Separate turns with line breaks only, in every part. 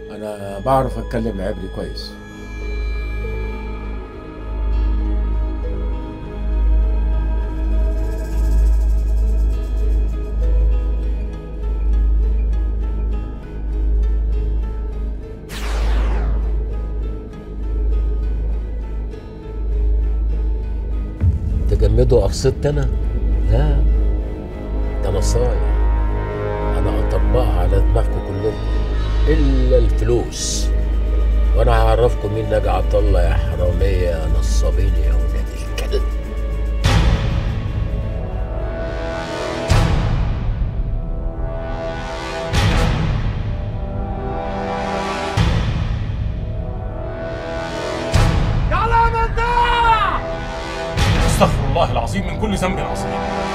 انا بعرف اتكلم عبري كويس
تجمدوا قصدت انا لا ده نصايح انا هطبقها على دماغكم كلكم الا الفلوس وانا هعرفكم مين ناجي عطا الله يا حراميه يا نصابين يا ولاد الكلب
استغفر الله العظيم من كل ذنب عظيم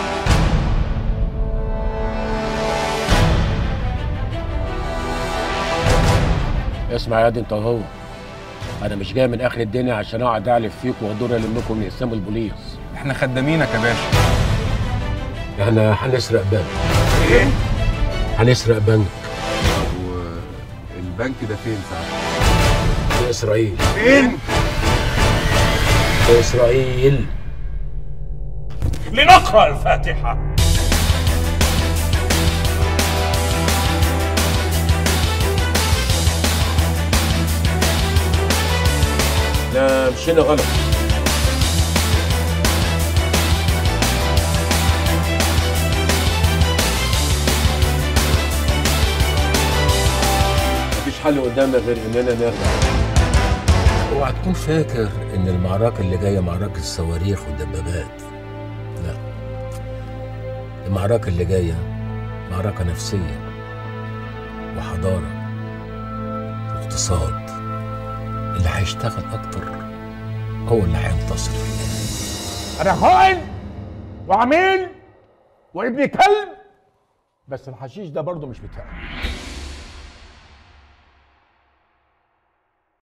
اسمع يا دي انت وهو انا مش جاي من اخر الدنيا عشان اقعد اعلف فيك وادور المكم من اسلام البوليس
احنا خدامينك يا باشا
احنا هنسرق بنك ايه هنسرق بنك
والبنك ده فين ساعتها؟
في اسرائيل
فين؟
في اسرائيل
لنقرأ الفاتحة
لا مشينا غلط مفيش حل قدامنا غير اننا نرجع
اوعى تكون فاكر ان المعركه اللي جايه معركه صواريخ ودبابات لا المعركه اللي جايه معركه نفسيه وحضاره واقتصاد اللي هيشتغل اكتر هو اللي هينتصر في النهايه
انا خائن وعميل وابن كلب بس الحشيش ده برضه مش بتاعي